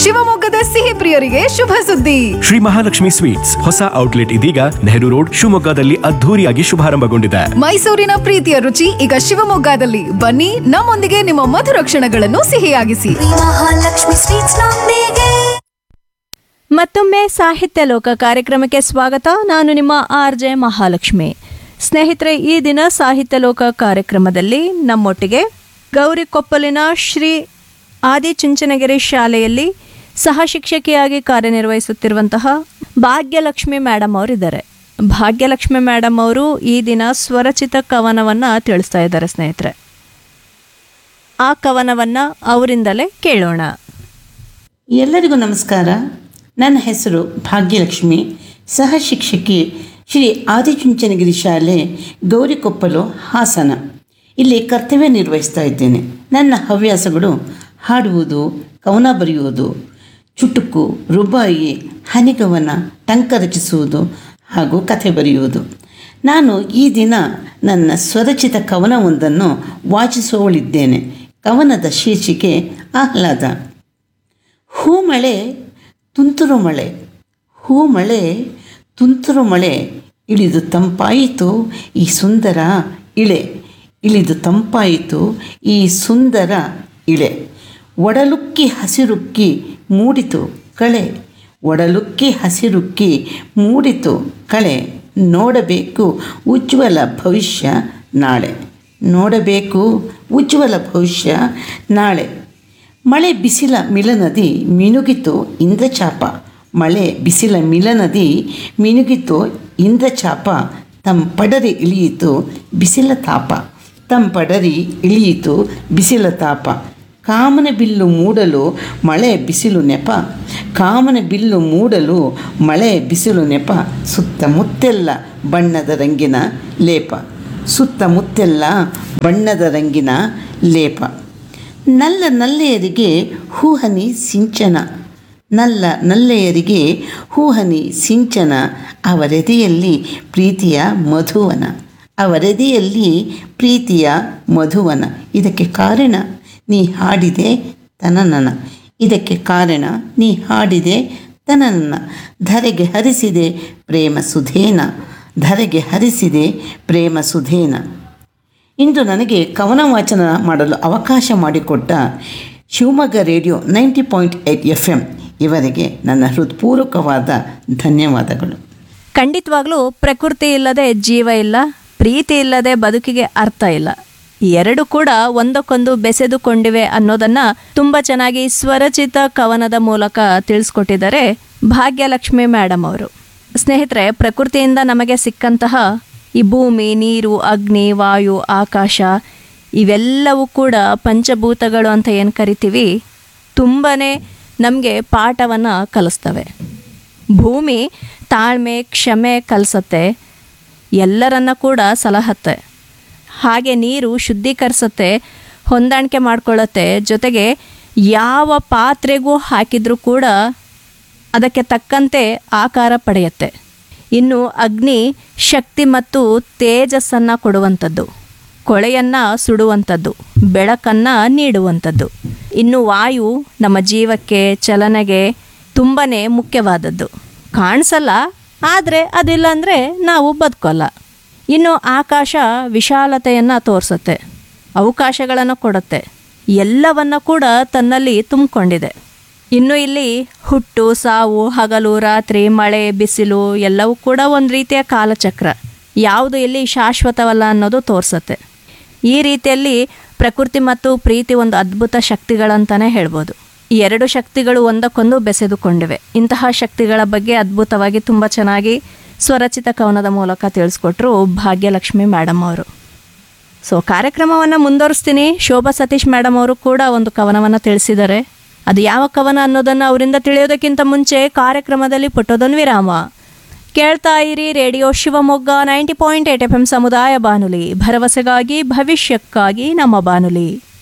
ಶಿವಮೊಗ್ಗದ ಸಿಹಿ ಪ್ರಿಯರಿಗೆ ಶುಭ ಸುದ್ದಿ ಶ್ರೀ ಮಹಾಲಕ್ಷ್ಮಿ ಸ್ವೀಟ್ಸ್ ಹೊಸ ಔಟ್ಲೆಟ್ ಇದೀಗ ನೆಹರು ರೋಡ್ ಶಿವಮೊಗ್ಗದಲ್ಲಿ ಅದ್ಧೂರಿಯಾಗಿ ಶುಭಾರಂಭಗೊಂಡಿದೆ ಮೈಸೂರಿನ ಪ್ರೀತಿಯ ರುಚಿ ಈಗ ಶಿವಮೊಗ್ಗದಲ್ಲಿ ಬನ್ನಿ ನಮ್ಮೊಂದಿಗೆ ನಿಮ್ಮ ಮಧುರ ಕ್ಷಣಗಳನ್ನು ಸಿಹಿಯಾಗಿಸಿ ಮಹಾಲಕ್ಷ್ಮಿ ಸ್ವೀಟ್ಸ್ ನೊಂದಿಗೆ ಮತ್ತೊಮ್ಮೆ ಸಾಹಿತ್ಯ ಲೋಕ ಕಾರ್ಯಕ್ರಮಕ್ಕೆ ಸ್ವಾಗತ ನಾನು ನಿಮ್ಮ ಆರ್ ಜೆ ಮಹಾಲಕ್ಷ್ಮಿ ಸ್ನೇಹಿತರೆ ಈ ದಿನ ಸಾಹಿತ್ಯ ಲೋಕ ಕಾರ್ಯಕ್ರಮದಲ್ಲಿ ನಮ್ಮೊಟ್ಟಿಗೆ ಗೌರಿಕೊಪ್ಪಲಿನ ಶ್ರೀ ಆದಿಚುಂಚನಗಿರಿ ಶಾಲೆಯಲ್ಲಿ ಸಹ ಶಿಕ್ಷಕಿಯಾಗಿ ಕಾರ್ಯನಿರ್ವಹಿಸುತ್ತಿರುವಂತಹ ಭಾಗ್ಯಲಕ್ಷ್ಮಿ ಮೇಡಮ್ ಅವರಿದ್ದಾರೆ ಭಾಗ್ಯಲಕ್ಷ್ಮಿ ಮೇಡಮ್ ಅವರು ಈ ದಿನ ಸ್ವರಚಿತ ಕವನವನ್ನು ತಿಳಿಸ್ತಾ ಇದ್ದಾರೆ ಸ್ನೇಹಿತರೆ ಆ ಕವನವನ್ನು ಅವರಿಂದಲೇ ಕೇಳೋಣ ಎಲ್ಲರಿಗೂ ನಮಸ್ಕಾರ ನನ್ನ ಹೆಸರು ಭಾಗ್ಯಲಕ್ಷ್ಮಿ ಸಹ ಶಿಕ್ಷಕಿ ಶ್ರೀ ಆದಿಚುಂಚನಗಿರಿ ಶಾಲೆ ಗೌರಿಕೊಪ್ಪಲು ಹಾಸನ ಇಲ್ಲಿ ಕರ್ತವ್ಯ ನಿರ್ವಹಿಸ್ತಾ ಇದ್ದೇನೆ ನನ್ನ ಹವ್ಯಾಸಗಳು ಹಾಡುವುದು ಕವನ ಬರೆಯುವುದು ಚುಟುಕು ರುಬಾಯಿ ಹನಿಗವನ ಟಂಕ ರಚಿಸುವುದು ಹಾಗೂ ಕಥೆ ಬರೆಯುವುದು ನಾನು ಈ ದಿನ ನನ್ನ ಸ್ವರಚಿತ ಕವನವೊಂದನ್ನು ವಾಚಿಸುವಳಿದ್ದೇನೆ ಕವನದ ಶೀರ್ಷಿಕೆ ಆಹ್ಲಾದ ಹೂ ಮಳೆ ತುಂತುರು ಮಳೆ ಹೂ ಮಳೆ ತುಂತುರು ಮಳೆ ಇಳಿದು ತಂಪಾಯಿತು ಈ ಸುಂದರ ಇಳೆ ಇಳಿದು ತಂಪಾಯಿತು ಈ ಸುಂದರ ಇಳೆ ಒಡಲುಕ್ಕಿ ಹಸಿರುಕ್ಕಿ ಮೂಡಿತು ಕಳೆ ಒಡಲುಕ್ಕಿ ಹಸಿರುಕ್ಕಿ ಮೂಡಿತು ಕಳೆ ನೋಡಬೇಕು ಉಜ್ವಲ ಭವಿಷ್ಯ ನಾಳೆ ನೋಡಬೇಕು ಉಜ್ವಲ ಭವಿಷ್ಯ ನಾಳೆ ಮಳೆ ಬಿಸಿಲ ಮಿಲನದಿ ಮಿನುಗಿತು ಇಂದ್ರಚಾಪ ಮಳೆ ಬಿಸಿಲ ಮಿಲನದಿ ಮಿನುಗಿತು ಇಂದ್ರಚಾಪ ತಂಪಡರಿ ಇಳಿಯಿತು ಬಿಸಿಲ ತಾಪ ತಂಪಡರಿ ಇಳಿಯಿತು ಬಿಸಿಲ ತಾಪ ಕಾಮನ ಬಿಲ್ಲು ಮೂಡಲು ಮಳೆ ಬಿಸಿಲು ನೆಪ ಕಾಮನ ಬಿಲ್ಲು ಮೂಡಲು ಮಳೆ ಬಿಸಿಲು ನೆಪ ಸುತ್ತಮುತ್ತೆಲ್ಲ ಬಣ್ಣದ ರಂಗಿನ ಲೇಪ ಸುತ್ತಮುತ್ತೆಲ್ಲ ಬಣ್ಣದ ರಂಗಿನ ಲೇಪ ನಲ್ಲ ನಲ್ಲೆಯರಿಗೆ ಹೂಹನಿ ಸಿಂಚನ ನಲ್ಲ ನಲ್ಲೆಯರಿಗೆ ಹೂಹನಿ ಸಿಂಚನ ಅವರೆದೆಯಲ್ಲಿ ಪ್ರೀತಿಯ ಮಧುವನ ಅವರೆದೆಯಲ್ಲಿ ಪ್ರೀತಿಯ ಮಧುವನ ಇದಕ್ಕೆ ಕಾರಣ ನೀ ಹಾಡಿದೆ ತನನನ ಇದಕ್ಕೆ ಕಾರಣ ನೀ ಹಾಡಿದೆ ತನನನ ಧರೆಗೆ ಹರಿಸಿದೆ ಪ್ರೇಮ ಸುಧೇನ ಧರೆಗೆ ಹರಿಸಿದೆ ಪ್ರೇಮ ಸುಧೇನ ಇಂದು ನನಗೆ ಕವನ ವಾಚನ ಮಾಡಲು ಅವಕಾಶ ಮಾಡಿಕೊಟ್ಟ Shivamogga radio ninety point eight F M ಇವರಿಗೆ ನನ್ನ ಹೃತ್ಪೂರ್ವಕವಾದ ಧನ್ಯವಾದಗಳು ಖಂಡಿತವಾಗ್ಲೂ ಪ್ರಕೃತಿ ಇಲ್ಲದೆ ಜೀವ ಇಲ್ಲ ಪ್ರೀತಿ ಇಲ್ಲದೆ ಬದುಕಿಗೆ ಅರ್ಥ ಇಲ್ಲ ಈ ಎರಡು ಕೂಡ ಒಂದಕ್ಕೊಂದು ಬೆಸೆದುಕೊಂಡಿವೆ ಅನ್ನೋದನ್ನ ತುಂಬಾ ಚೆನ್ನಾಗಿ ಸ್ವರಚಿತ ಕವನದ ಮೂಲಕ ತಿಳಿಸ್ಕೊಟ್ಟಿದ್ದಾರೆ ಭಾಗ್ಯಲಕ್ಷ್ಮಿ ಮೇಡಮ್ ಅವರು ಸ್ನೇಹಿತರೆ ಪ್ರಕೃತಿಯಿಂದ ನಮಗೆ ಸಿಕ್ಕಂತಹ ಈ ಭೂಮಿ ನೀರು ಅಗ್ನಿ ವಾಯು ಆಕಾಶ ಇವೆಲ್ಲವೂ ಕೂಡ ಪಂಚಭೂತಗಳು ಅಂತ ಏನು ಕರಿತೀವಿ ತುಂಬನೇ ನಮಗೆ ಪಾಠವನ್ನು ಕಲಿಸ್ತವೆ ಭೂಮಿ ತಾಳ್ಮೆ ಕ್ಷಮೆ ಕಲಿಸತ್ತೆ ಎಲ್ಲರನ್ನ ಕೂಡ ಸಲಹತ್ತೆ ಹಾಗೆ ನೀರು ಶುದ್ಧೀಕರಿಸತ್ತೆ ಹೊಂದಾಣಿಕೆ ಮಾಡ್ಕೊಳ್ಳುತ್ತೆ ಜೊತೆಗೆ ಯಾವ ಪಾತ್ರೆಗೂ ಹಾಕಿದ್ರೂ ಕೂಡ ಅದಕ್ಕೆ ತಕ್ಕಂತೆ ಆಕಾರ ಪಡೆಯುತ್ತೆ ಇನ್ನು ಅಗ್ನಿ ಶಕ್ತಿ ಮತ್ತು ತೇಜಸ್ಸನ್ನು ಕೊಡುವಂಥದ್ದು ಕೊಳೆಯನ್ನು ಸುಡುವಂಥದ್ದು ಬೆಳಕನ್ನು ನೀಡುವಂಥದ್ದು ಇನ್ನು ವಾಯು ನಮ್ಮ ಜೀವಕ್ಕೆ ಚಲನೆಗೆ ತುಂಬನೇ ಮುಖ್ಯವಾದದ್ದು ಕಾಣಿಸಲ್ಲ ಆದರೆ ಅದಿಲ್ಲ ಅಂದರೆ ನಾವು ಬದುಕೋಲ್ಲ ಇನ್ನು ಆಕಾಶ ವಿಶಾಲತೆಯನ್ನು ತೋರಿಸುತ್ತೆ ಅವಕಾಶಗಳನ್ನು ಕೊಡುತ್ತೆ ಎಲ್ಲವನ್ನ ಕೂಡ ತನ್ನಲ್ಲಿ ತುಂಬಿಕೊಂಡಿದೆ ಇನ್ನು ಇಲ್ಲಿ ಹುಟ್ಟು ಸಾವು ಹಗಲು ರಾತ್ರಿ ಮಳೆ ಬಿಸಿಲು ಎಲ್ಲವೂ ಕೂಡ ಒಂದು ರೀತಿಯ ಕಾಲಚಕ್ರ ಯಾವುದು ಇಲ್ಲಿ ಶಾಶ್ವತವಲ್ಲ ಅನ್ನೋದು ತೋರಿಸುತ್ತೆ ಈ ರೀತಿಯಲ್ಲಿ ಪ್ರಕೃತಿ ಮತ್ತು ಪ್ರೀತಿ ಒಂದು ಅದ್ಭುತ ಶಕ್ತಿಗಳಂತಾನೆ ಹೇಳ್ಬೋದು ಈ ಎರಡು ಶಕ್ತಿಗಳು ಒಂದಕ್ಕೊಂದು ಬೆಸೆದುಕೊಂಡಿವೆ ಇಂತಹ ಶಕ್ತಿಗಳ ಬಗ್ಗೆ ಅದ್ಭುತವಾಗಿ ತುಂಬ ಚೆನ್ನಾಗಿ ಸ್ವರಚಿತ ಕವನದ ಮೂಲಕ ತಿಳಿಸ್ಕೊಟ್ರು ಭಾಗ್ಯಲಕ್ಷ್ಮಿ ಮೇಡಮ್ ಅವರು ಸೊ ಕಾರ್ಯಕ್ರಮವನ್ನು ಮುಂದುವರಿಸ್ತೀನಿ ಶೋಭಾ ಸತೀಶ್ ಮೇಡಮ್ ಅವರು ಕೂಡ ಒಂದು ಕವನವನ್ನು ತಿಳಿಸಿದ್ದಾರೆ ಅದು ಯಾವ ಕವನ ಅನ್ನೋದನ್ನು ಅವರಿಂದ ತಿಳಿಯೋದಕ್ಕಿಂತ ಮುಂಚೆ ಕಾರ್ಯಕ್ರಮದಲ್ಲಿ ಪುಟ್ಟದೊಂದು ವಿರಾಮ ಕೇಳ್ತಾ ಇರಿ radio Shivamogga ninety point eight F M ಸಮುದಾಯ ಬಾನುಲಿ ಭರವಸೆಗಾಗಿ ಭವಿಷ್ಯಕ್ಕಾಗಿ ನಮ್ಮ ಬಾನುಲಿ